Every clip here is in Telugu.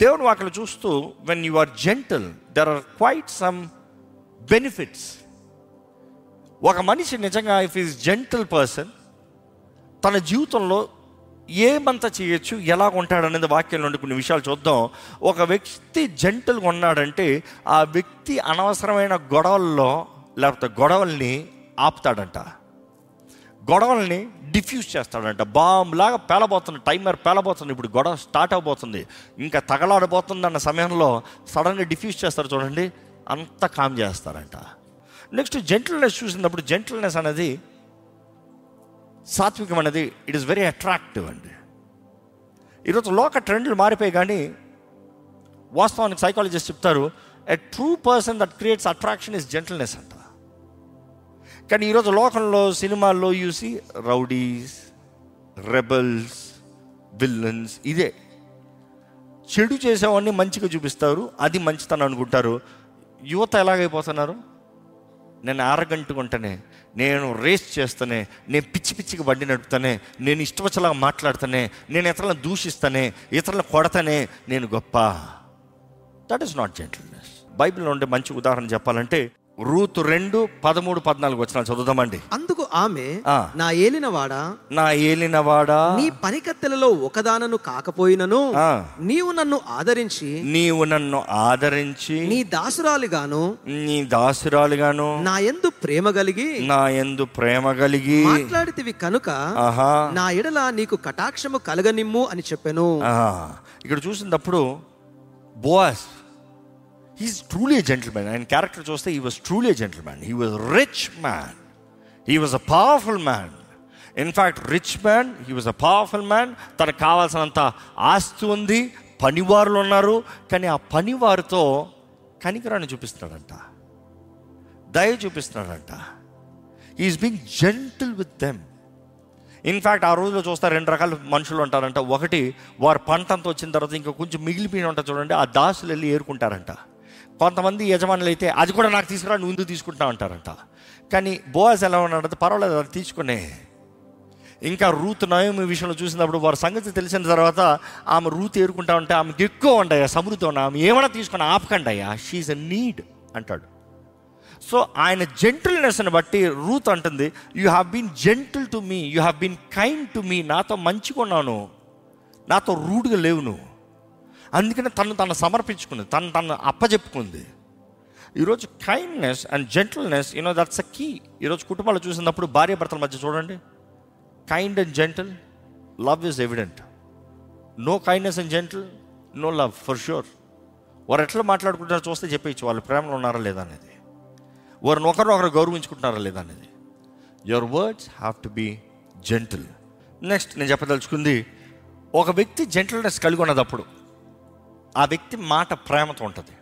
దేవుని వాక్యలు చూస్తూ when you are gentle there are quite some benefits ఒక మనిషి నిజంగా ఇఫ్ ఈజ్ జెంటల్ పర్సన్ తన జీవితంలో ఏమంతా చేయొచ్చు ఎలా ఉంటాడనేది వాక్యం నుండి కొన్ని విషయాలు చూద్దాం ఒక వ్యక్తి జంటల్గా ఉన్నాడంటే ఆ వ్యక్తి అనవసరమైన గొడవల్లో లేకపోతే గొడవల్ని ఆపుతాడంట గొడవల్ని డిఫ్యూజ్ చేస్తాడంట బాంబ్ లాగా పేలబోతుంది టైమర్ పేలబోతుంది ఇప్పుడు గొడవ స్టార్ట్ అవబోతుంది ఇంకా తగలాడబోతుంది అన్న సమయంలో సడన్గా డిఫ్యూజ్ చేస్తారు చూడండి అంత కామ్ చేస్తారంట నెక్స్ట్ జెంటిల్నెస్ చూసినప్పుడు జెంటిల్నెస్ అనేది సాత్వికం అనేది ఇట్ ఈస్ వెరీ అట్రాక్టివ్ అండి ఈరోజు లోక ట్రెండ్లు మారిపోయి కానీ వాస్తవానికి సైకాలజిస్ట్ చెప్తారు a true person that creates attraction is gentleness అంట కానీ ఈరోజు లోకంలో సినిమాల్లో చూసి రౌడీస్ రెబల్స్ విల్లన్స్ ఇదే చెడు చేసేవాడిని మంచిగా చూపిస్తారు అది మంచితనం అనుకుంటారు యువత ఎలాగైపోతున్నారు నేను ఆరగంటగా ఉంటానే నేను రేస్ చేస్తానే నేను పిచ్చి పిచ్చిగా బండి నడుపుతానే నేను ఇష్టవచ్చలాగా మాట్లాడతానే నేను ఇతరులను దూషిస్తానే ఇతరులను కొడతానే నేను గొప్ప దట్ ఈస్ నాట్ జెంటిల్నెస్ బైబిల్లో ఉండే మంచి ఉదాహరణ చెప్పాలంటే రూతు రెండు పదమూడు పద్నాలుగు వచ్చిన చదువుదామండి అందుకు ఆమె ఆ. నా ఏలినవాడా నా ఏలినవాడా నీ పనికత్తెలలో ఒకదానను కాకపోయినను ఆ. నీవు నన్ను ఆదరించి నీవు నన్ను ఆదరించి నీ దాసురాలిగాను నీ దాసురాలుగాను నా యందు ప్రేమ కలిగి నా ఎందు ప్రేమ కలిగి మాట్లాడితివి కనుక ఆహా నా ఎడల నీకు కటాక్షము కలగనిమ్ము అని చెప్పాను ఆహా. ఇక్కడ చూసినప్పుడు బోయాస్ హీస్ ట్రూలీ జెంటిల్మెన్ ఆయన క్యారెక్టర్ చూస్తే he was truly gentleman he was rich man he was a powerful man in fact rich man he was a powerful man తనకు కావాల్సినంత ఆస్తి ఉంది పనివారులు ఉన్నారు కానీ ఆ పనివారితో కనికరాన్ని చూపిస్తున్నాడంట దయ చూపిస్తున్నాడంట is being gentle with them in fact ఆ రోజులో చూస్తే రెండు రకాల మనుషులు ఉంటారంట ఒకటి వారు పంట అంతా వచ్చిన తర్వాత ఇంకా కొంచెం మిగిలిపోయిన ఉంటుంది చూడండి ఆ దాసులు వెళ్ళి ఏరుకుంటారంట కొంతమంది యజమానులు అయితే అది కూడా నాకు తీసుకురా నువ్వు ఎందుకు తీసుకుంటా అంటారంట కానీ బోయాస్ ఎలా ఉన్నాడంటే పర్వాలేదు అది తీసుకునే ఇంకా రూత్ నయోమి విషయంలో చూసినప్పుడు వారి సంగతి తెలిసిన తర్వాత ఆమె రూత్ ఏరుకుంటా ఉంటే ఆమెకి ఎక్కువ ఉండయా సమృద్ధి ఉన్న ఆమె ఏమైనా తీసుకుని ఆపకండి అయ్యా షీఈ్ అ నీడ్ అంటాడు సో ఆయన జెంటిల్నెస్ని బట్టి రూత్ అంటుంది you have been gentle to me you have been kind to me నాతో మంచిగా ఉన్నాను నాతో రూడ్గా లేవు నువ్వు అందుకనే తను తను సమర్పించుకుంది తను తను అప్పచెప్పుకుంది ఈరోజు kindness and gentleness you know that's a key ఈరోజు కుటుంబాలు చూసినప్పుడు భార్య భర్తల మధ్య చూడండి kind and gentle love is evident no kindness and gentle no love for sure వారు ఎట్లా మాట్లాడుకుంటారో చూస్తే చెప్పేయచ్చు వాళ్ళు ప్రేమలో ఉన్నారా లేదా అనేది వారిని ఒకరినొకరు గౌరవించుకుంటున్నారా లేదా అనేది your words have to be gentle next నేను చెప్పదలుచుకుంది ఒక వ్యక్తి జెంటిల్నెస్ కలిగి ఉన్నదప్పుడు ఆ వ్యక్తి మాట ప్రేమతో ఉంటుంది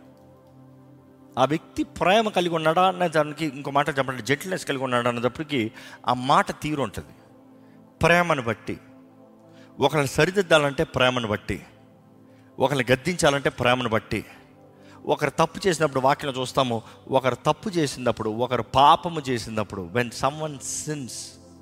ఆ వ్యక్తి ప్రేమ కలిగి ఉన్నాడా అనే దానికి ఇంకో మాట చెప్పండి జెంటిల్నెస్ కలిగి ఉన్నాడా అన్నప్పటికీ ఆ మాట తీరు ఉంటుంది ప్రేమను బట్టి ఒకరిని సరిదిద్దాలంటే ప్రేమను బట్టి ఒకరిని గద్దించాలంటే ప్రేమను బట్టి ఒకరు తప్పు చేసినప్పుడు వాక్యం చూస్తాము ఒకరు తప్పు చేసినప్పుడు ఒకరు పాపము చేసినప్పుడు when someone sins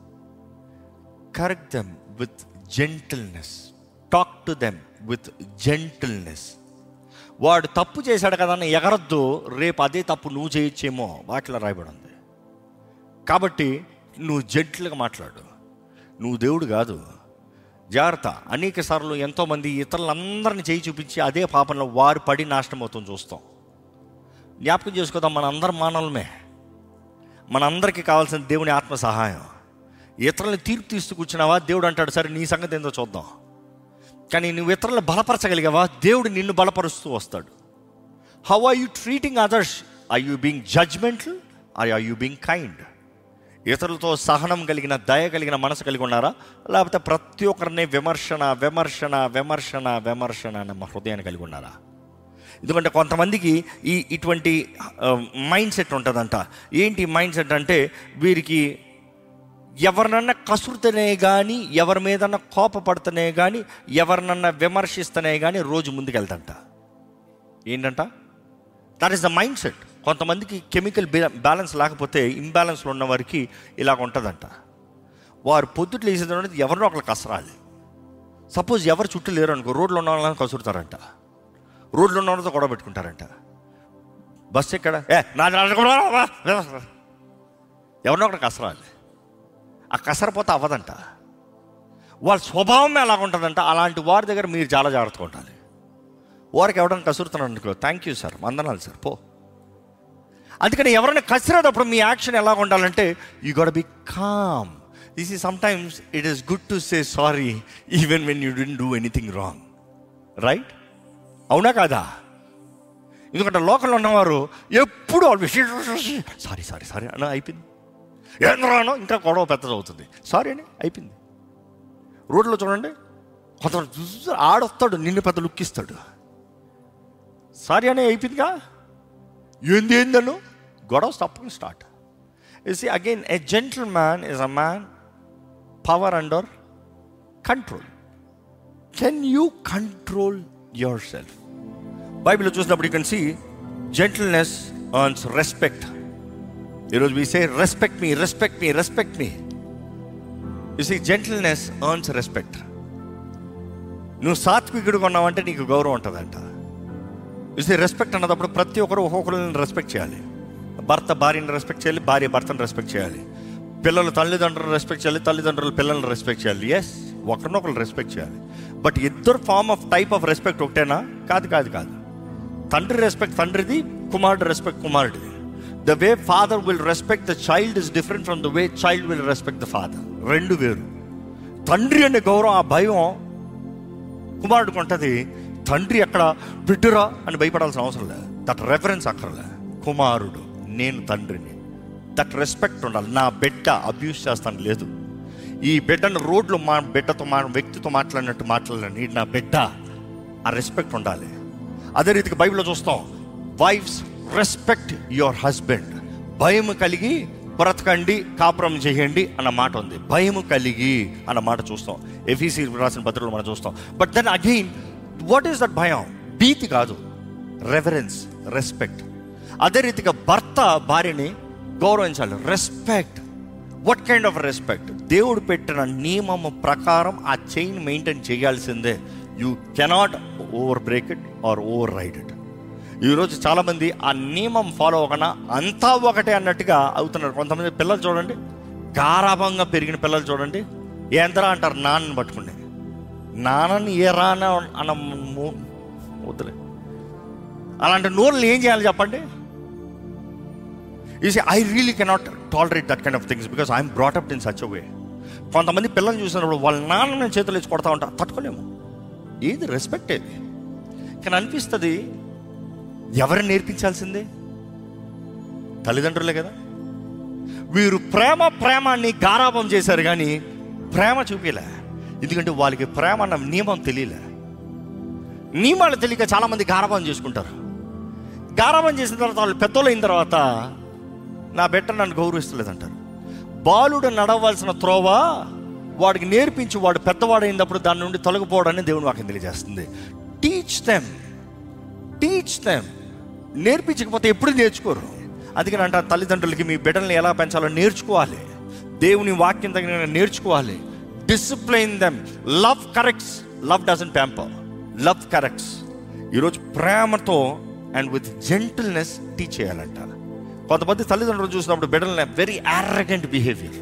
correct them with gentleness talk to them with gentleness వాడు తప్పు చేశాడు కదా అని ఎగరద్దు రేపు అదే తప్పు నువ్వు చేయొచ్చేమో వాటిలో రాయబడి ఉంది కాబట్టి నువ్వు జెంటిల్గా మాట్లాడు నువ్వు దేవుడు కాదు జాగ్రత్త అనేక సార్లు ఎంతోమంది ఇతరులందరిని చేయి చూపించి అదే పాపంలో వారు పడి నాశనం అవుతుంది చూస్తాం జ్ఞాపకం చేసుకోదాం మన అందరం మానవులమే మనందరికీ కావాల్సిన దేవుని ఆత్మ సహాయం ఇతరులని తీర్పు తీస్తూ కూర్చున్నావా దేవుడు అంటాడు సరే నీ సంగతి ఏందో చూద్దాం కానీ నువ్వు ఇతరులను బలపరచగలిగావా దేవుడు నిన్ను బలపరుస్తూ వస్తాడు how are you treating others I you being judgmental I are you being kind ఇతరులతో సహనం కలిగిన దయ కలిగిన మనసు కలిగి ఉన్నారా లేకపోతే ప్రతి ఒక్కరిని విమర్శన విమర్శన విమర్శన విమర్శన అనే మా హృదయాన్ని కలిగి ఉన్నారా ఎందుకంటే కొంతమందికి ఈ ఇటువంటి మైండ్ సెట్ ఉంటుందంట ఏంటి మైండ్ సెట్ అంటే వీరికి ఎవరినన్నా కసురుతనే కానీ ఎవరి మీదన్నా కోపపడుతనే కానీ ఎవరినన్నా విమర్శిస్తనే కానీ రోజు ముందుకెళ్తంట ఏంటంట that is the mindset కొంతమందికి కెమికల్ బ్యాలెన్స్ లేకపోతే ఇంబ్యాలెన్స్లో ఉన్న వారికి ఇలాగ ఉంటుందంట వారు పొద్దుట్లు వేసేది ఎవరినో ఒకరు కసరాలి సపోజ్ ఎవరు చుట్టూ లేరు అనుకో రోడ్లో ఉన్న వాళ్ళని కసురుతారంట రోడ్లో ఉన్న వాళ్ళతో గొడవ పెట్టుకుంటారంట బస్సు ఎక్కడ ఏ నా ఎవరినో ఒకటి కసరాలి ఆ కసరపోతే అవ్వదంట వాళ్ళ స్వభావం ఎలా ఉంటుందంట అలాంటి వారి దగ్గర మీరు చాలా జాగ్రత్తగా ఉండాలి వారికి ఎవరైనా కసురుతున్నాను అనుకో థ్యాంక్ యూ సార్ వందనాలు సార్ పో అందుకని ఎవరైనా కసిరేటప్పుడు మీ యాక్షన్ ఎలా ఉండాలంటే you gotta be calm this is sometimes it is good to say sorry even when you didn't do anything wrong right అవునా కాదా ఎందుకంటే లోకల్లో ఉన్నవారు ఎప్పుడు సారీ సారీ సారీ అని అయిపోయింది ఏం రానో ఇంకా గొడవ పెద్దది అవుతుంది సారీ అని అయిపోయింది రోడ్లో చూడండి కొంత ఆడొస్తాడు నిన్ను పెద్ద లుక్ ఇస్తాడు సారీ అని అయిపోయిందిగా ఏంది ఏందను గొడవ తప్పకుండా start see again a gentleman is a man power under control can you control yourself బైబిల్లో చూసినప్పుడు you can see gentleness earns respect ఈరోజు we say respect me respect me respect me you see gentleness earns respect నువ్వు సాత్వికుడిగా ఉన్నావంటే నీకు గౌరవం ఉంటుందంట చూసి రెస్పెక్ట్ అన్నదప్పుడు ప్రతి ఒక్కరు ఒక్కొక్కరిని రెస్పెక్ట్ చేయాలి భర్త భార్యని రెస్పెక్ట్ చేయాలి భార్య భర్తను రెస్పెక్ట్ చేయాలి పిల్లలు తల్లిదండ్రులు రెస్పెక్ట్ చేయాలి తల్లిదండ్రులు పిల్లల్ని రెస్పెక్ట్ చేయాలి ఎస్ ఒకరినొకరు రెస్పెక్ట్ చేయాలి బట్ ఇద్దరు form of type of respect ఒకటేనా కాదు కాదు కాదు తండ్రి రెస్పెక్ట్ తండ్రిది కుమారుడు రెస్పెక్ట్ కుమారుడిది the way father will respect the child is different from the way child will respect the father రెండు వేరు తండ్రి అనే గౌరవం ఆ భయం కుమారుడికి ఉంటుంది తండ్రి ఎక్కడ బిడ్డరా అని భయపడాల్సిన అవసరం లేదు దట్ రెఫరెన్స్ అక్కర్లే కుమారుడు నేను తండ్రిని దట్ రెస్పెక్ట్ ఉండాలి నా బిడ్డ అబ్యూస్ చేస్తాను లేదు ఈ బిడ్డను రోడ్లో మా బిడ్డతో మా వ్యక్తితో మాట్లాడినట్టు మాట్లాడండి నా బిడ్డ ఆ రెస్పెక్ట్ ఉండాలి అదే రీతికి బైబిల్లో చూస్తాం వైఫ్స్ రెస్పెక్ట్ యువర్ హస్బెండ్ భయం కలిగి బ్రతకండి కాపురం చేయండి అన్న మాట ఉంది భయము కలిగి అన్న మాట చూస్తాం ఎఫీసీ రాసిన పత్రికలు మనం చూస్తాం but then again what is that భయం భీతి కాదు రెఫరెన్స్ రెస్పెక్ట్ అదే రీతిగా భర్త భార్యని గౌరవించాలి respect what kind of respect దేవుడు పెట్టిన నియమము ప్రకారం ఆ చైన్ మెయింటైన్ చేయాల్సిందే you cannot over break it or override it ఈరోజు చాలామంది ఆ నియమం ఫాలో అవ్వకుండా అంతా ఒకటే అన్నట్టుగా అవుతున్నారు కొంతమంది పిల్లలు చూడండి గారాభంగా పెరిగిన పిల్లలు చూడండి ఏంతరా అంటారు నాన్నని పట్టుకుని నాన్నని ఏ రాన అన్న మూ- వద్దులే అలాంటి నోళ్ళు ఏం చేయాలి చెప్పండి easy I really cannot tolerate that kind of things because I'm brought up in such way కొంతమంది పిల్లల్ని చూసినప్పుడు వాళ్ళ నాన్న చేతులు ఇచ్చి కొడతా ఉంటా తట్టుకోలేము ఏది రెస్పెక్ట్ ఏది కానీ అనిపిస్తుంది ఎవరిని నేర్పించాల్సిందే తల్లిదండ్రులే కదా వీరు ప్రేమ ప్రేమాన్ని గారాభం చేశారు కానీ ప్రేమ చూపిలే ఎందుకంటే వాళ్ళకి ప్రేమ అన్న నియమం తెలియలే నియమాలు తెలియక చాలామంది గారాభం చేసుకుంటారు గారాభం చేసిన తర్వాత వాళ్ళు పెద్దోళ్ళు అయిన తర్వాత నా బిడ్డ నన్ను గౌరవిస్తలేదంటారు బాలుడు నడవలసిన త్రోవ వాడికి నేర్పించి వాడు పెద్దవాడైనప్పుడు దాని నుండి తొలగిపోవడాన్ని దేవుని వాక్యం తెలియజేస్తుంది టీచ్ దెమ్ టీచ్ దెమ్ నేర్పించకపోతే ఎప్పుడు నేర్చుకోరు అందుకని అంట తల్లిదండ్రులకి మీ బిడ్డల్ని ఎలా పెంచాలో నేర్చుకోవాలి దేవుని వాక్యం తగిన నేర్చుకోవాలి discipline them love corrects love doesn't pamper love corrects ఈరోజు ప్రేమతో అండ్ విత్ జెంటిల్నెస్ టీచ్ చేయాలంట కొంతమంది తల్లిదండ్రులు చూసినప్పుడు బిడ్డలని వెరీ అరగెంట్ బిహేవియర్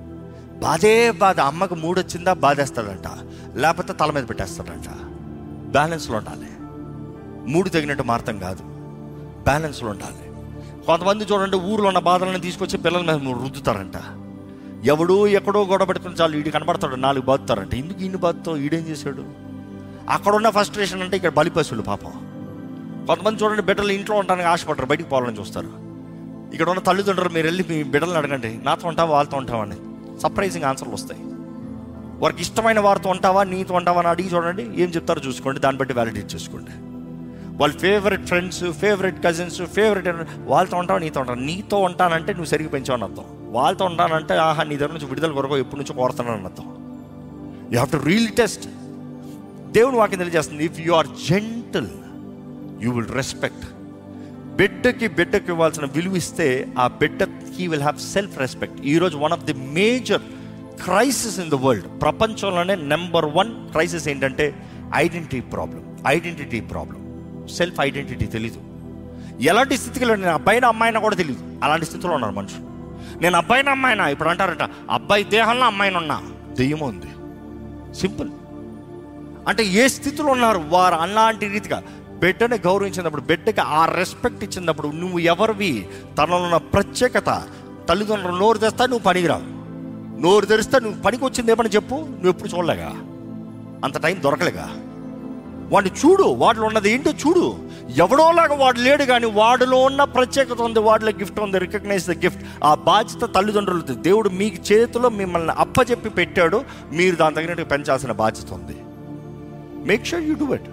బాధే బాధ అమ్మకు మూడు వచ్చిందా బాధేస్తాడంట లేకపోతే తల మీద పెట్టేస్తాడంట బ్యాలెన్స్లో ఉండాలి మూడు తగినట్టు మారతం కాదు బ్యాలెన్స్లో ఉండాలి కొంతమంది చూడండి ఊర్లో ఉన్న బాధలను తీసుకొచ్చి పిల్లల మీద రుద్దుతారంట ఎవడో ఎక్కడో గొడవ పెట్టుకుని చాలు ఈడు కనబడతాడు నాలుగు బాదుతారంట ఎందుకు ఇన్ని బాధతో ఈడేం చేశాడు అక్కడ ఉన్న ఫస్ట్రేషన్ అంటే ఇక్కడ బలిపశువులు పాపం కొంతమంది చూడండి బిడ్డలు ఇంట్లో ఉండడానికి ఆశపడరు బయటికి పోవాలని చూస్తారు ఇక్కడ ఉన్న తల్లిదండ్రులు మీరు వెళ్ళి మీ బిడ్డలను అడగండి నాతో ఉంటావా వాళ్ళతో ఉంటావా అని సర్ప్రైజింగ్ ఆన్సర్లు వస్తాయి వారికి ఇష్టమైన వారితో ఉంటావా నీతో ఉంటావా అని అడిగి చూడండి ఏం చెప్తారో చూసుకోండి దాన్ని బట్టి వ్యాలిడేట్ చేసుకోండి వాళ్ళ favourite friends favourite cousins favourite వాళ్ళతో ఉంటావు నీతో ఉంటావు నీతో ఉంటానంటే నువ్వు సరిగ్గా పెంచావని అర్థం వాళ్ళతో ఉంటానంటే ఆహా నీ దగ్గర నుంచి విడుదల కొరకు ఎప్పటి నుంచో కోరుతున్నాను అర్థం you have to real test దేవుని వాక్యం తెలియజేస్తుంది if you are gentle you will respect బిడ్డకి బిడ్డకి ఇవ్వాల్సిన విలువ ఇస్తే ఆ బిడ్డ he will have self respect ఈరోజు one of the major crisis in the world ప్రపంచంలోనే నెంబర్ వన్ క్రైసిస్ ఏంటంటే identity problem identity problem self identity తెలీదు ఎలాంటి స్థితిలో నేను అబ్బాయినా అమ్మాయినా కూడా తెలియదు అలాంటి స్థితిలో ఉన్నారు మనుషులు నేను అబ్బాయినా అమ్మాయినా ఇప్పుడు అంటారంట అబ్బాయి దేహంలో అమ్మాయిని ఉన్నా దెయ్యం ఉంది సింపుల్ అంటే ఏ స్థితిలో ఉన్నారు వారు అలాంటి రీతిగా బిడ్డని గౌరవించినప్పుడు బిడ్డకి ఆ రెస్పెక్ట్ ఇచ్చినప్పుడు నువ్వు ఎవరివి తనలో ఉన్న ప్రత్యేకత తల్లిదండ్రులు నోరు తెస్తా నువ్వు పనికిరావు నోరు తెరిస్తే నువ్వు పనికి వచ్చింది ఏమని చెప్పు నువ్వు ఎప్పుడు చూడలేగా అంత టైం దొరకలేగా వాడిని చూడు వాడిలో ఉన్నది ఏంటో చూడు ఎవడోలాగా వాడు లేడు కానీ వాడిలో ఉన్న ప్రత్యేకత ఉంది వాడిలో గిఫ్ట్ ఉంది రికగ్నైజ్ ద గిఫ్ట్ ఆ బాధ్యత తల్లిదండ్రులు దేవుడు మీ చేతిలో మిమ్మల్ని అప్పచెప్పి పెట్టాడు మీరు దాని తగినట్టు పెంచాల్సిన బాధ్యత ఉంది make sure you do it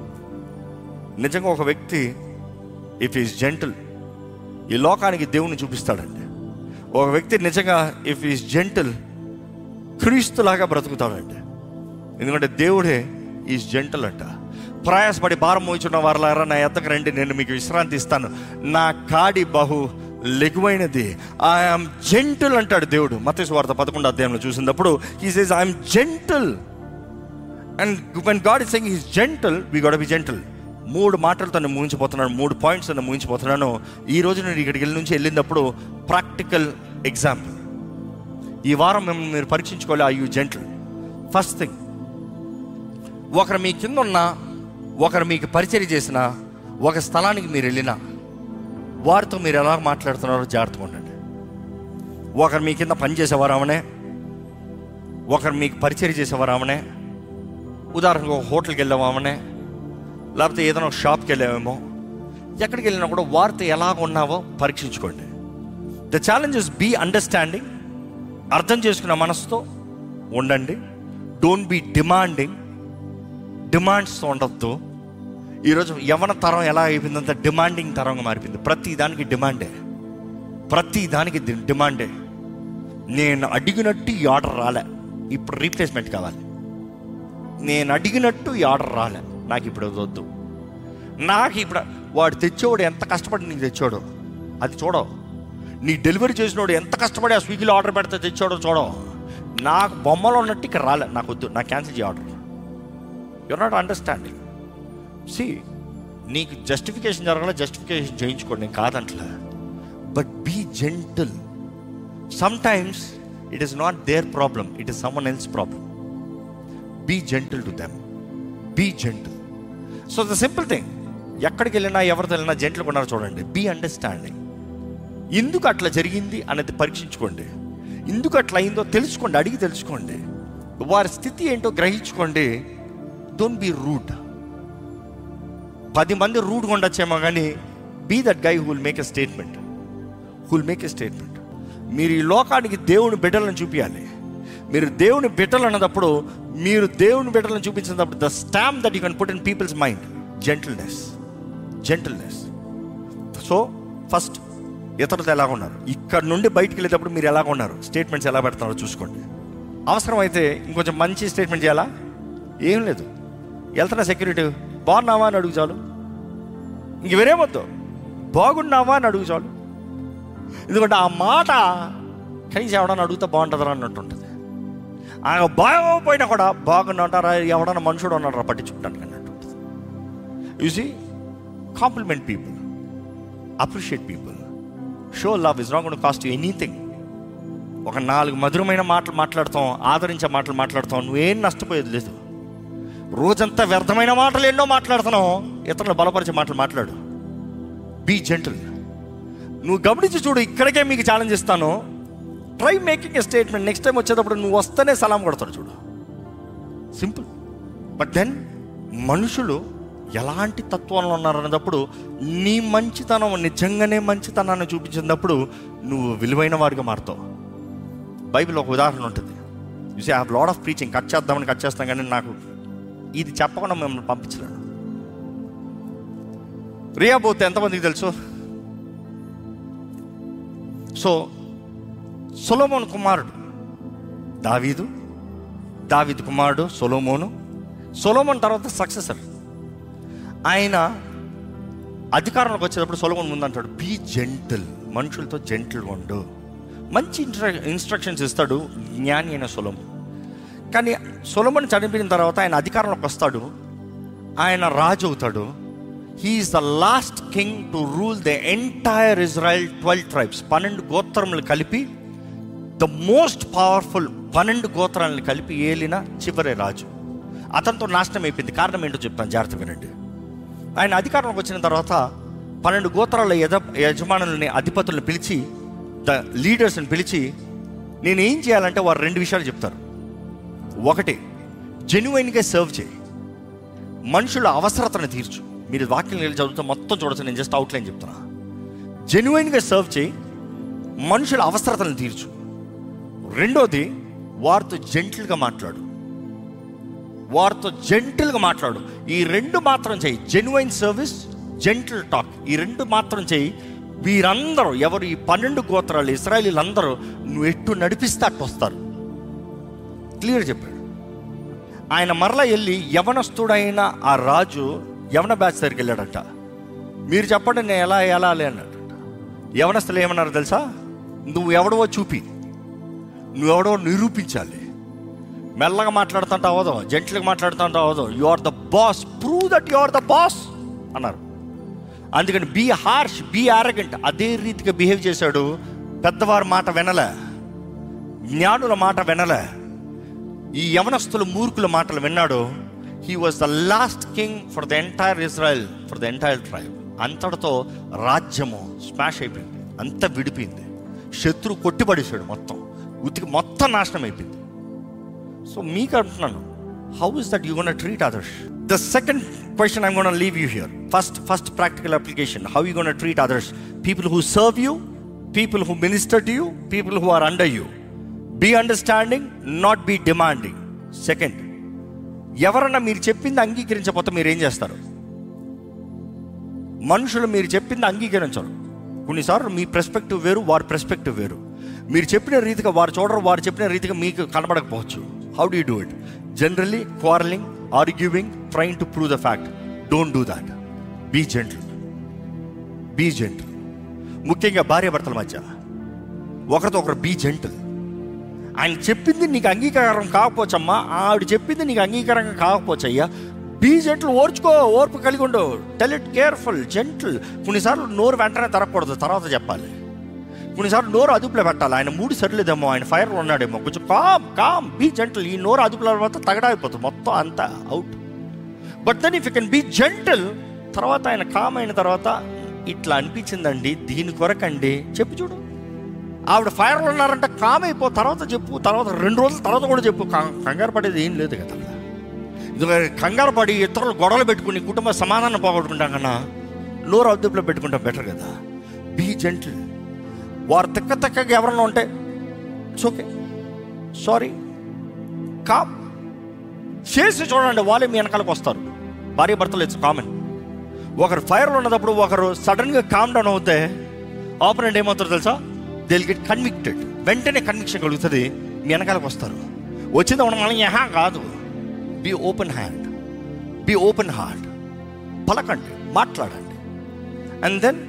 నిజంగా ఒక వ్యక్తి ఇఫ్ ఈస్ జెంటల్ ఈ లోకానికి దేవుని చూపిస్తాడండి ఒక వ్యక్తి నిజంగా ఇఫ్ ఈస్ జెంటల్ క్రీస్తులాగా బ్రతుకుతాడండి ఎందుకంటే దేవుడే ఈజ్ జెంటల్ అంట ప్రయాసపడి భారం మోచున్న వారులారా నా ఎద్దకు రండి నేను మీకు విశ్రాంతి ఇస్తాను నా కాడి బహు లెగువైనది ఐఎమ్ జెంటల్ అంటాడు దేవుడు మతేసు వార్త పదకొండు అధ్యాయంలో చూసినప్పుడు he says I'm gentle and when God is saying is gentle we gotta be gentle మూడు మాటలతో నేను ముగించిపోతున్నాను మూడు పాయింట్స్ నేను ముగించిపోతున్నాను ఈ రోజు నేను ఇక్కడికి వెళ్ళి నుంచి వెళ్ళినప్పుడు ప్రాక్టికల్ ఎగ్జాంపుల్ ఈ వారం మేము మీరు పరీక్షించుకోవాలి I you gentle first thing ఒకరు మీ కింద ఉన్న ఒకరు మీకు పరిచయం చేసిన ఒక స్థలానికి మీరు వెళ్ళినా వారితో మీరు ఎలా మాట్లాడుతున్నారో జాగ్రత్తగా ఉండండి ఒకరు మీ కింద పని చేసేవారు ఆమెనే ఒకరు మీకు పరిచయం చేసేవారు ఆమెనే ఉదాహరణకు ఒక హోటల్కి వెళ్ళామనే లేకపోతే ఏదైనా ఒక షాప్కి వెళ్ళామేమో ఎక్కడికి వెళ్ళినా కూడా వారితో ఎలాగ ఉన్నావో పరీక్షించుకోండి the challenge is be understanding అర్థం చేసుకున్న మనసుతో ఉండండి డోంట్ బీ డిమాండింగ్ డిమాండ్స్తో ఉండొద్దు ఈరోజు యవన తరం ఎలా అయిపోయిందంత డిమాండింగ్ తరంగా మారిపోయింది ప్రతి దానికి డిమాండే ప్రతి దానికి డి- డిమాండే నేను అడిగినట్టు ఈ ఆర్డర్ రాలే ఇప్పుడు రీప్లేస్మెంట్ కావాలి నేను అడిగినట్టు ఈ ఆర్డర్ రాలే నాకు ఇప్పుడు అది వద్దు నాకు ఇప్పుడు వాడు తెచ్చేవాడు ఎంత కష్టపడి నీకు తెచ్చాడు అది చూడవు నీ డెలివరీ చేసినోడు ఎంత కష్టపడి ఆ స్విగ్గీలో ఆర్డర్ పెడితే తెచ్చాడో చూడవు నాకు బొమ్మలో ఉన్నట్టు ఇక్కడ రాలే నాకు వద్దు నాకు క్యాన్సిల్ చేయ order your not understanding see నీకు జస్టిఫికేషన్ జరగాల జస్టిఫికేషన్ చేయించుకోండి నేను కాదంటలే but be gentle sometimes it is not their problem it is someone else problem be gentle to them be gentle so the simple thing ఎక్కడికి వెళ్ళినా ఎవరితో వెళ్ళినా జెంట్లు కొన్నారు చూడండి బీ అండర్స్టాండింగ్ ఎందుకు అట్లా జరిగింది అనేది పరీక్షించుకోండి ఎందుకు అట్లా అయిందో తెలుసుకోండి అడిగి తెలుసుకోండి వారి స్థితి ఏంటో గ్రహించుకోండి డోంట్ బీ రూడ్ పది మంది రూడ్గా ఉండొచ్చేమో కానీ be that guy who'll make a statement who'll make a statement మీరు ఈ లోకానికి దేవుని బిడ్డలను చూపించాలి మీరు దేవుని బిడ్డలు అన్నదప్పుడు మీరు దేవుని బిడ్డలను చూపించినప్పుడు the stamp that you can put in people's mind gentleness gentleness so first ఇతరులతో ఎలాగ ఉన్నారు ఇక్కడ నుండి బయటికి వెళ్ళేటప్పుడు మీరు ఎలాగ ఉన్నారు స్టేట్మెంట్స్ ఎలా పెడుతున్నారో చూసుకోండి అవసరమైతే ఇంకొంచెం మంచి స్టేట్మెంట్ చేయాలా ఏం లేదు వెళ్తున్నా సెక్యూరిటీ బాగున్నావా అని అడుగు చాలు ఇంక వేరేమొద్దు బాగున్నావా అని అడుగు చాలు ఎందుకంటే ఆ మాట కనీసం ఎవడన్నా అడిగితే బాగుంటుందా అన్నట్టు ఉంటుంది ఆయన బాగోపోయినా కూడా బాగున్నాటారా ఎవడన్నా మనుషుడు ఉన్నారా పట్టించుకుంటాను అన్నట్టు ఉంటుంది you see compliment people appreciate people show love is not gonna cost you anything ఒక నాలుగు మధురమైన మాటలు మాట్లాడతాం ఆదరించే మాటలు మాట్లాడతాం నువ్వేం నష్టపోయేది లేదు రోజంతా వ్యర్థమైన మాటలు ఎన్నో మాట్లాడుతున్నావు ఇతరులు బలపరిచే మాటలు మాట్లాడు బీ జెంటల్ నువ్వు గమనించి చూడు ఇక్కడికే మీకు ఛాలెంజ్ ఇస్తాను try making a statement next time వచ్చేటప్పుడు నువ్వు వస్తేనే సలాం కొడతాడు చూడు సింపుల్ బట్ దెన్ మనుషులు ఎలాంటి తత్వంలో ఉన్నారన్నప్పుడు నీ మంచితనం నిజంగానే మంచితనాన్ని చూపించినప్పుడు నువ్వు విలువైన వాడిగా మారుతావు బైబిల్ ఒక ఉదాహరణ ఉంటుంది చూసి ఆ లాడ్ ఆఫ్ ప్రీచింగ్ కట్ చేద్దామని కట్ చేస్తాం కానీ నాకు ఇది చెప్పకుండా మిమ్మల్ని పంపించలేను రియా పోతే ఎంతమందికి తెలుసు సో సొలోమోన్ కుమారుడు దావీదు దావీదు కుమారుడు సొలోమోను సొలోమోన్ తర్వాత సక్సెసర్ ఆయన అధికారంలోకి వచ్చేటప్పుడు సొలోమోన్ ముందు అంటాడు బీ జెంటిల్ మనుషులతో జెంటిల్గా ఉండు మంచి ఇన్స్ట్ర ఇన్స్ట్రక్షన్స్ ఇస్తాడు జ్ఞాని అయిన సొలోమన్ కానీ సొలమన్ చనిపోయిన తర్వాత ఆయన అధికారంలోకి వస్తాడు ఆయన రాజు అవుతాడు he's the last king to rule the entire Israel twelve tribes పన్నెండు గోత్రములు కలిపి ద మోస్ట్ పవర్ఫుల్ పన్నెండు గోత్రాలను కలిపి ఏలిన చివరి రాజు అతనితో నాశనం అయిపోయింది కారణం ఏంటో చెప్తాను జాగ్రత్త వినండి ఆయన అధికారంలోకి వచ్చిన తర్వాత పన్నెండు గోత్రాల యజ యజమానులని అధిపతులను పిలిచి ద లీడర్స్ని పిలిచి నేను ఏం చేయాలంటే వారు రెండు విషయాలు చెప్తారు ఒకటి జెన్యున్గా సర్వ్ చేయి మనుషుల అవసరతను తీర్చు మీరు వాక్యం వెళ్ళి చదువుతూ మొత్తం చూడొచ్చు నేను జస్ట్ అవుట్లైన్ చెప్తున్నా జెన్యున్గా సర్వ్ చేయి మనుషుల అవసరతలను తీర్చు రెండోది వారితో జెంటిల్గా మాట్లాడు వారితో జెంటిల్గా మాట్లాడు ఈ రెండు మాత్రం చేయి జెన్యున్ సర్వీస్ జెంటిల్ టాక్ ఈ రెండు మాత్రం చేయి వీరందరూ ఎవరు ఈ పన్నెండు గోత్రాలు ఇస్రాయలీలందరూ నువ్వు ఎట్టు నడిపిస్తే అట్టు వస్తారు క్లియర్ చెప్పాడు ఆయన మరలా వెళ్ళి యవనస్తుడైన ఆ రాజు యవన బ్యాచ్ దగ్గరికి వెళ్ళాడట మీరు చెప్పండి నేను ఎలా ఎలా అన్నాడట యవనస్తులు ఏమన్నారు తెలుసా నువ్వు ఎవడవో చూపి నువ్వెవడో నిరూపించాలి మెల్లగా మాట్లాడుతుంటే అవదు జెంట్లుగా మాట్లాడుతుంటే అవదు you are the boss prove that you are the boss అన్నారు అందుకని బీ హార్ష్ బీ ఆరగెంట్ అదే రీతిగా బిహేవ్ చేశాడు పెద్దవారి మాట వినలే జ్ఞానుల మాట వినలే ఈ యవనస్తుల మూర్ఖుల మాటలు విన్నాడు he was the last king for the entire Israel for the entire tribe అంతటితో రాజ్యము స్మాష్ అయిపోయింది అంత విడిపోయింది శత్రువు కొట్టిపడేశాడు మొత్తం ఉతికి మొత్తం నాశనం అయిపోయింది సో మీకు అంటున్నాను how is that you gonna treat others the second question I'm gonna leave you here first first practical application how you gonna treat others people who serve you people who minister to you people who are under you be understanding not be demanding second ఎవరన్నా మీరు చెప్పింది అంగీకరించకపోతే మీరు ఏం చేస్తారు మనుషులు మీరు చెప్పింది అంగీకరించరు కొన్నిసార్లు మీ ప్రెస్పెక్టివ్ వేరు వారి ప్రెస్పెక్టివ్ వేరు మీరు చెప్పిన రీతిగా వారు చూడరు వారు చెప్పిన రీతిగా మీకు కనబడకపోవచ్చు how do do it generally quarrelling arguing trying to prove the fact don't do that be gentle be gentle ముఖ్యంగా భార్య భర్తల మధ్య ఒకరితో ఒకరు బీ జెంటల్ ఆయన చెప్పింది నీకు అంగీకారం కాకపోవచ్చమ్మా ఆవిడ చెప్పింది నీకు అంగీకారం కాకపోవచ్చయ్యా బీ జెంట్లు ఓర్చుకో ఓర్పు కలిగి ఉండు టెల్ ఇట్ కేర్ఫుల్ జెంట్లు కొన్నిసార్లు నోరు వెంటనే తరగకూడదు తర్వాత చెప్పాలి కొన్నిసార్లు నోరు అదుపులో పెట్టాలి ఆయన మూడు సరిలేదేమో ఆయన ఫైర్లో ఉన్నాడేమో కొంచెం కామ్ కామ్ బీ జెంటల్ ఈ నోరు అదుపులో మొత్తం తగడాయిపోతుంది మొత్తం అంతా out but then if you can be gentle తర్వాత ఆయన కామ్ అయిన తర్వాత ఇట్లా అనిపించిందండి దీని కొరకండి చెప్పు చూడు ఆవిడ ఫైర్లో ఉన్నారంటే కామ్ అయిపో తర్వాత చెప్పు తర్వాత రెండు రోజుల తర్వాత కూడా చెప్పు కం- కంగారు పడేది ఏం లేదు కదా ఇది కంగారు పడి ఇతరులు గొడవలు పెట్టుకుని కుటుంబ సమాధానం పోగొట్టుకుంటాం కన్నా నోరు అదుపులో పెట్టుకుంటాం బెటర్ కదా బీ జెంటిల్ వారు తిక్క తిక్కగా ఎవరన్నా ఉంటే ఇట్స్ ఓకే సారీ కామ్ చేసి చూడండి వాళ్ళే మీ వెనకాలకు వస్తారు భార్య భర్తలు ఇట్స్ కామన్ ఒకరు ఫైర్లో ఉన్నప్పుడు ఒకరు సడన్గా కామ్ డౌన్ అవుతే ఆపరెంట్ ఏమవుతారు తెలుసా దిల్ గెట్ కన్విక్టెడ్ వెంటనే కన్విక్షన్ కలుగుతుంది మీ వెనకాలకు వస్తారు వచ్చింది మనం మనం యహా కాదు be open hand be open heart పలకండి మాట్లాడండి and then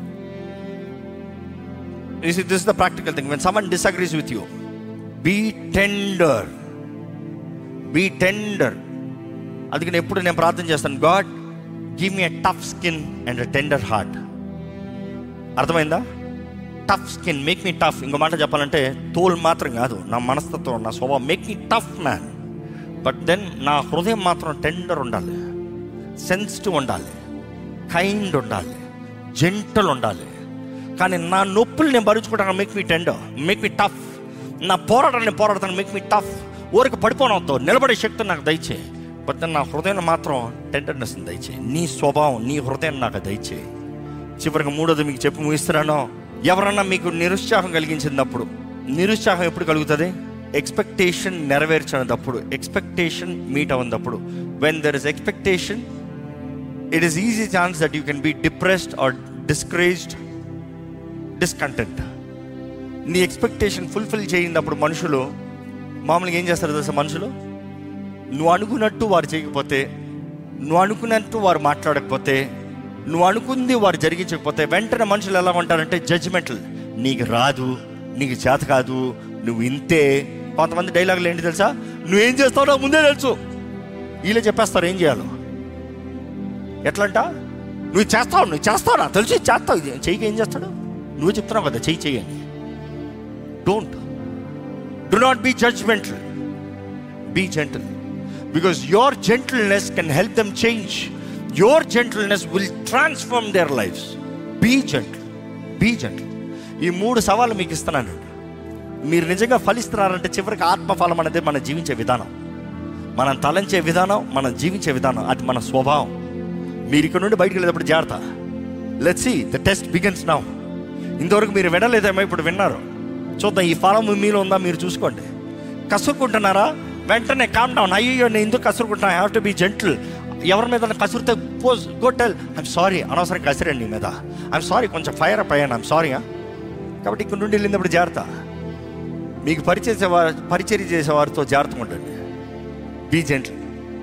this is the practical thing when someone disagrees with you be tender be tender అందుకని ఎప్పుడు నేను ప్రార్థన చేస్తాను God give me a tough skin and a tender heart అర్థమైందా tough skin make me tough ఇంకో మాట చెప్పాలంటే తోలు మాత్రం కాదు నా మనస్తత్వం నా స్వభావం make me tough man but then నా హృదయం మాత్రం టెండర్ ఉండాలి సెన్సిటివ్ ఉండాలి కైండ్ ఉండాలి జెంటల్ ఉండాలి కానీ నా నొప్పులు నేను భరించుకుంటాను make me tender make me tough నా పోరాటాన్ని పోరాడతాను మేక్ మీ టఫ్ ఊరికి పడిపోనవద్దు నిలబడే శక్తి నాకు దయచే బట్ నా హృదయం మాత్రం టెండర్నెస్ దయచే నీ స్వభావం నీ హృదయం నాకు దయచే చివరికి మూడోది మీకు చెప్పి ముగిస్తున్నాను ఎవరన్నా మీకు నిరుత్సాహం కలిగించినప్పుడు నిరుత్సాహం ఎప్పుడు కలుగుతుంది ఎక్స్పెక్టేషన్ నెరవేర్చినప్పుడు ఎక్స్పెక్టేషన్ మీట్ అవునప్పుడు when there is expectation it is easy chance that you can be depressed or discouraged discontent నీ ఎక్స్పెక్టేషన్ ఫుల్ఫిల్ చేయనప్పుడు మనుషులు మామూలుగా ఏం చేస్తారు తెలుసా మనుషులు నువ్వు అనుకున్నట్టు వారు చేయకపోతే నువ్వు అనుకున్నట్టు వారు మాట్లాడకపోతే నువ్వు అనుకుంది వారు జరిగించకపోతే వెంటనే మనుషులు ఎలా ఉంటారంటే జడ్జిమెంటల్ నీకు రాదు నీకు చేత కాదు నువ్వు ఇంతే కొంతమంది డైలాగులు ఏంటి తెలుసా నువ్వేం చేస్తావు నాకు ముందే తెలుసు వీళ్ళే చెప్పేస్తారు ఏం చేయాలో ఎట్లంట నువ్వు చేస్తావు నువ్వు చేస్తావు నాకు తెలిసి చేస్తావు ఇది చెయ్యికి ఏం చేస్తాడు నువ్వు చెప్తున్నావు కదా చెయ్యి చెయ్యని don't do not be judgmental be gentle because your gentleness can help them change your gentleness will transform their lives be gentle be gentle ఈ మూడు సవాళ్ళు మీకు ఇస్తున్నానండి మీరు నిజంగా ఫలిస్తున్నారంటే చివరికి ఆత్మఫలం అనేది మనం జీవించే విధానం మనం తలంచే విధానం మనం జీవించే విధానం అది మన స్వభావం మీరు ఇక్కడ నుండి బయటికి వెళ్ళేటప్పుడు జాగ్రత్త let see the test begins now ఇంతవరకు మీరు వినలేదేమో ఇప్పుడు విన్నారు చూద్దాం ఈ ఫలం మీలో ఉందా మీరు చూసుకోండి కసురుకుంటున్నారా వెంటనే కామ్ డౌన్ అయ్యో నేను ఎందుకు కసురుకుంటున్నా హ్యావ్ టు బీ జెంటిల్ ఎవరి మీద కసురితే పోజ్ గొట్టెల్ ఐమ్ సారీ అనవసరం కసిరండి నీ మీద ఐమ్ సారీ కొంచెం ఫైర్ అప్ అయ్యాను ఐమ్ సారీ కాబట్టి ఇక్కడ నుండి వెళ్ళినప్పుడు జాగ్రత్త మీకు పరిచయ పరిచర్య చేసే వారితో జాగ్రత్తగా ఉండండి బీ జెంటిల్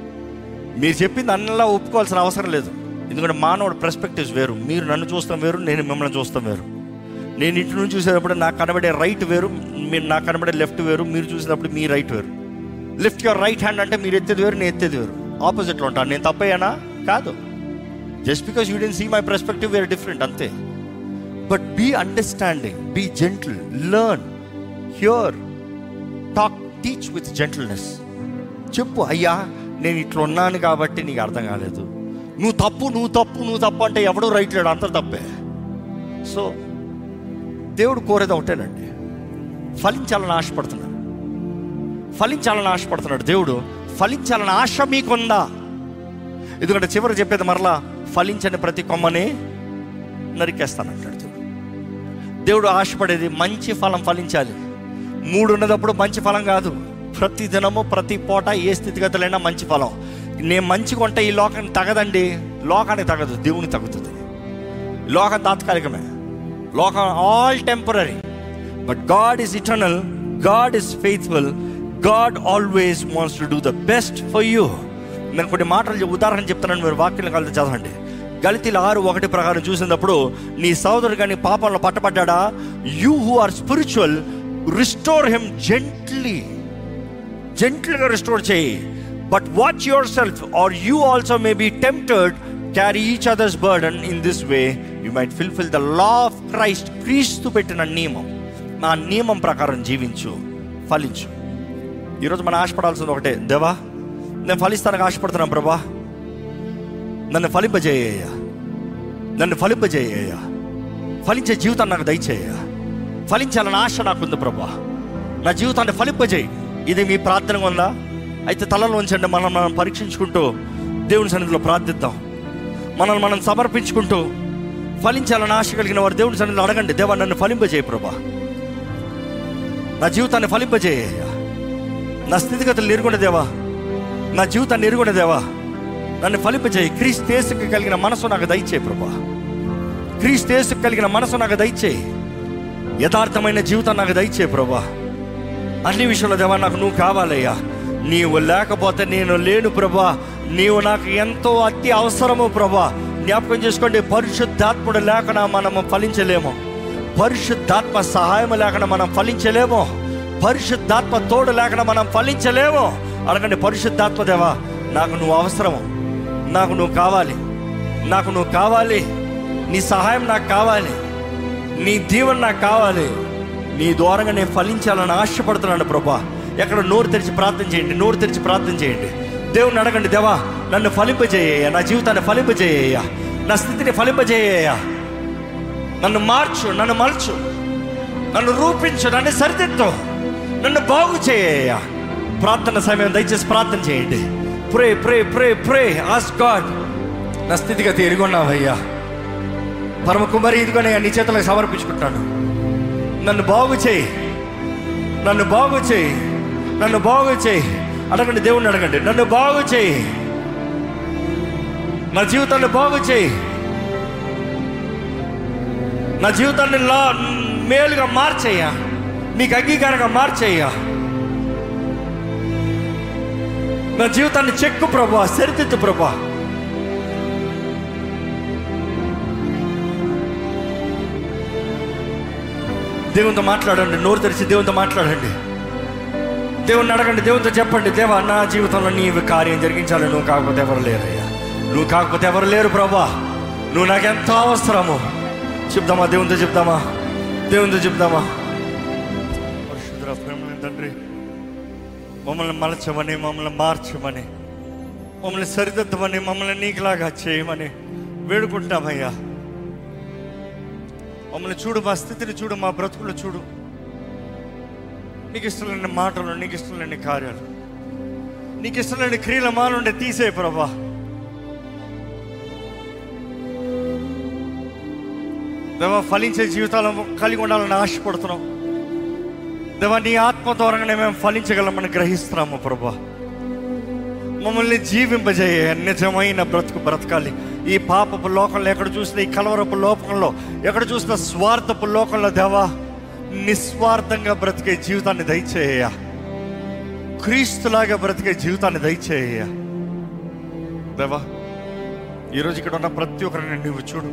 మీరు చెప్పింది అన్నలా ఒప్పుకోవాల్సిన అవసరం లేదు ఎందుకంటే మానవుడు పర్స్పెక్టివ్స్ వేరు మీరు నన్ను చూస్తాం వేరు నేను మిమ్మల్ని చూస్తాం వేరు నేను ఇంటి నుంచి చూసేటప్పుడు నాకు కనబడే రైట్ వేరు మీరు నాకు కనబడే లెఫ్ట్ వేరు మీరు చూసినప్పుడు మీ రైట్ వేరు లిఫ్ట్ యువర్ రైట్ హ్యాండ్ అంటే మీరు ఎత్తేది వేరు నేను ఎత్తేది వేరు ఆపోజిట్లో ఉంటాను నేను తప్పయ్యానా కాదు just because you didn't see my perspective were different అంతే but be understanding be gentle learn your talk teach with gentleness చెప్పు అయ్యా నేను ఇట్లా ఉన్నాను కాబట్టి నీకు అర్థం కాలేదు నువ్వు తప్పు నువ్వు తప్పు నువ్వు తప్పు అంటే ఎవడూ రైట్ లేడు అంత తప్పే సో దేవుడు కోరేది ఒకటేనండి ఫలించాలని ఆశపడుతున్నాడు ఫలించాలని ఆశపడుతున్నాడు దేవుడు ఫలించాలని ఆశ మీకుందా ఎందుకంటే చివరి చెప్పేది మరలా ఫలించని ప్రతి కొమ్మని నరికేస్తానంటాడు దేవుడు దేవుడు ఆశపడేది మంచి ఫలం ఫలించాలి మూడు ఉన్నదప్పుడు మంచి ఫలం కాదు ప్రతి దినము ప్రతి పూట ఏ స్థితిగతులైనా మంచి ఫలం నేను మంచి కొంటే ఈ లోకానికి తగదండి లోకానికి తగదు దేవుని తగ్గుతుంది లోకం తాత్కాలికమే లోకం all temporary but God is eternal God is faithful God always wants to do the best for you నేను కొన్ని మాటలు చెప్- ఉదాహరణ చెప్తానని మీరు వాక్యం కలిసి చదవండి గలితీల ఆరు ఒకటి ప్రకారం చూసినప్పుడు నీ సోదరుడు కానీ పాపంలో పట్టబడ్డా you who are spiritual restore him gently జెంట్లీగా రిస్టోర్ చేయి but watch yourself or you also may be tempted carry each others burden in this way you might fulfil the law of Christ క్రీస్తు పెట్టిన నియమం నా నియమం ప్రకారం జీవించు ఫలించు ఈరోజు మనం ఆశపడాల్సింది ఒకటే దేవా నేను ఫలిస్తానికి ఆశపడుతున్నాను ప్రభా నన్ను ఫలింపజేయ నన్ను ఫలింపజేయ ఫలించే జీవితం నాకు దయచేయ ఫలించాలని ఆశ నాకుంది ప్రభా నా జీవితాన్ని ఫలింపజేయి ఇది మీ ప్రార్థన ఉందా అయితే తలలో ఉంచండి మనం మనం పరీక్షించుకుంటూ దేవుని సన్నిధిలో ప్రార్థిద్దాం మనల్ని మనం సమర్పించుకుంటూ ఫలించాలని ఆశ కలిగిన వారు దేవుని సన్నిధిలో అడగండి దేవా నన్ను ఫలింపజేయి ప్రభా నా జీవితాన్ని ఫలింపజేయ నా స్థితిగతులు ఎరుగుండే దేవా నా జీవితాన్ని ఎరుగుండే దేవా నన్ను ఫలింపజేయి క్రీస్తేసుకు కలిగిన మనసు నాకు దయచేయి ప్రభా క్రీస్తేసుకు కలిగిన మనసు నాకు దయచేయి యథార్థమైన జీవితం నాకు దయచేయి ప్రభా అన్ని విషయంలో దేవా నాకు నువ్వు కావాలయ్యా నీవు లేకపోతే నేను లేను ప్రభా నీవు నాకు ఎంతో అతి అవసరము ప్రభా జ్ఞాపకం చేసుకోండి పరిశుద్ధాత్ముడు లేకుండా మనము ఫలించలేము పరిశుద్ధాత్మ సహాయం లేకుండా మనం ఫలించలేము పరిశుద్ధాత్మ తోడు లేకుండా మనం ఫలించలేము అడగండి పరిశుద్ధాత్మ దేవా నాకు నువ్వు అవసరము నాకు నువ్వు కావాలి నాకు నువ్వు కావాలి నీ సహాయం నాకు కావాలి నీ దీవెన నాకు కావాలి నీ ద్వారంగా నేను ఫలించాలని ఆశపడుతున్నాను ప్రభా ఎక్కడ నోరు తెరిచి ప్రార్థన చేయండి నోరు తెరిచి ప్రార్థన చేయండి దేవుని అడగండి దేవా నన్ను ఫలింపజేయ నా జీవితాన్ని ఫలింపజేయ నా స్థితిని ఫలింపజేయ నన్ను మార్చు నన్ను మలచు నన్ను రూపించు నన్ను సరిదిద్దు నన్ను బాగు చేయ ప్రార్థన సమయం దయచేసి ప్రార్థన చేయండి ప్రే ప్రే ప్రే ప్రే ఆస్ గాడ్ నా స్థితిగతి ఎరుగున్నావయ్యా పరమ కుమారి ఇదిగోనయ్యా నీ చేతులకు సమర్పించుకుంటాను నన్ను బాగు చేయి నన్ను బాగు చేయి నన్ను బాగు చేయి అడగండి దేవుణ్ణి అడగండి నన్ను బాగు చేయి నా జీవితాన్ని బాగు చేయి నా జీవితాన్ని లా మేలుగా మార్చేయ్యా నీకు అంగీకారంగా మార్చేయ్యా నా జీవితాన్ని చెక్కు ప్రభా సరిదిద్దు ప్రభా దేవునితో మాట్లాడండి నోరు తెరిచి దేవునితో మాట్లాడండి దేవుని అడగండి దేవునితో చెప్పండి దేవా నా జీవితంలో నీవు కార్యం జరిగించాలి నువ్వు కాకపోతే ఎవరు లేరయ్యా నువ్వు కాకపోతే ఎవరు లేరు ప్రభా నువ్వు నాకెంత అవసరమో చెప్దామా దేవునితో చెప్దామా దేవునితో చెప్దామా పరిశుద్ధ ప్రేమ తండ్రి మమ్మల్ని మలచమని మమ్మల్ని మార్చమని మమ్మల్ని సరిదిద్దమని మమ్మల్ని నీకులాగా చేయమని వేడుకుంటామయ్యా మమ్మల్ని చూడు మా స్థితిని చూడు మా బ్రతుకులు చూడు నీకు ఇష్టం లేని మాటలు నీకు ఇష్టం లేని కార్యాలు నీకు ఇష్టం లేని క్రియల మానుండే తీసే ప్రభా దేవా ఫలించే జీవితాలను కలిగి ఉండాలని ఆశపడుతున్నాం దేవా నీ ఆత్మ ద్వారానే మేము ఫలించగలమని గ్రహిస్తున్నాము ప్రభా మమ్మల్ని జీవింపజేయ నిజమైన బ్రతుకు బ్రతకాలి ఈ పాపపు లోకంలో ఎక్కడ చూసిన ఈ కలవరపు లోకంలో ఎక్కడ చూసిన స్వార్థపు లోకంలో దేవా నిస్వార్థంగా బ్రతికే జీవితాన్ని దయచేయ క్రీస్తులాగా బ్రతికే జీవితాన్ని దయచేయ దేవా ఈరోజు ఇక్కడ ఉన్న ప్రతి ఒక్కరిని నువ్వు చూడు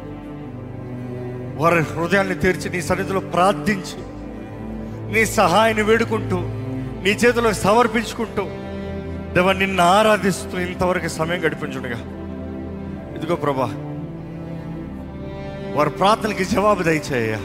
వారి హృదయాన్ని తెరిచి నీ సన్నిధిలో ప్రార్థించి నీ సహాయాన్ని వేడుకుంటూ నీ చేతిలో సమర్పించుకుంటూ దేవ నిన్ను ఆరాధిస్తూ ఇంతవరకు సమయం గడిపించుండగా ఇదిగో ప్రభా వారి ప్రార్థనకి జవాబు దయచేయ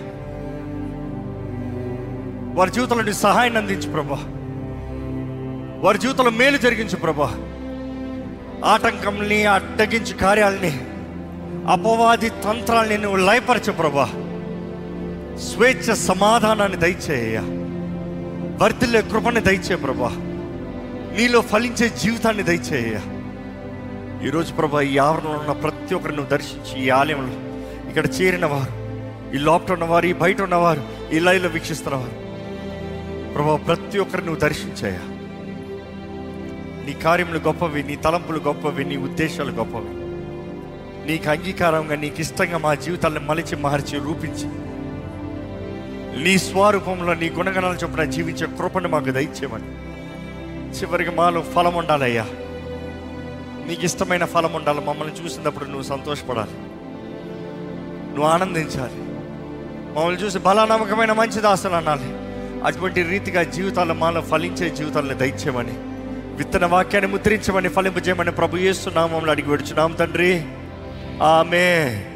వారి జీవితంలో నీ సహాయాన్ని అందించు ప్రభా వారి జీవితంలో మేలు జరిగించు ప్రభా ఆటంకంని అడ్డగించు కార్యాలని అపవాది తంత్రాల్ని నువ్వు లయపరచు ప్రభా స్వేచ్ఛ సమాధానాన్ని దయచేయ వర్తిల్లే కృపని దయచే ప్రభా నీలో ఫలించే జీవితాన్ని దయచేయ ఈరోజు ప్రభా ఈ ఆవరణలో ఉన్న ప్రతి ఒక్కరిని నువ్వు దర్శించి ఈ ఆలయంలో ఇక్కడ చేరిన వారు ఈ లోపల ఉన్నవారు ఈ బయట ఉన్నవారు ఈ లైవ్లో వీక్షిస్తున్నవారు ప్రభా ప్రతి ఒక్కరిని నువ్వు దర్శించాయ నీ కార్యములు గొప్పవి నీ తలంపులు గొప్పవి నీ ఉద్దేశాలు గొప్పవి నీకు అంగీకారంగా నీకు ఇష్టంగా మా జీవితాలను మలిచి మార్చి రూపించి నీ స్వరూపంలో నీ గుణగణాలు చొప్పున జీవించే కృపను మాకు దయచేయమని చివరికి మాలో ఫలం ఉండాలయ్యా నీకు ఇష్టమైన ఫలం ఉండాలి మమ్మల్ని చూసినప్పుడు నువ్వు సంతోషపడాలి నువ్వు ఆనందించాలి మమ్మల్ని చూసి బలానమ్మకమైన మంచి దాసులు అనాలి అటువంటి రీతిగా జీవితాలు మాలో ఫలించే జీవితాలను దయచేయమని విత్తన వాక్యాన్ని ముద్రించమని ఫలింపజేయమని ప్రభు చేస్తున్నాం మమ్మల్ని అడిగి పెడుచున్నాం తండ్రి ఆమె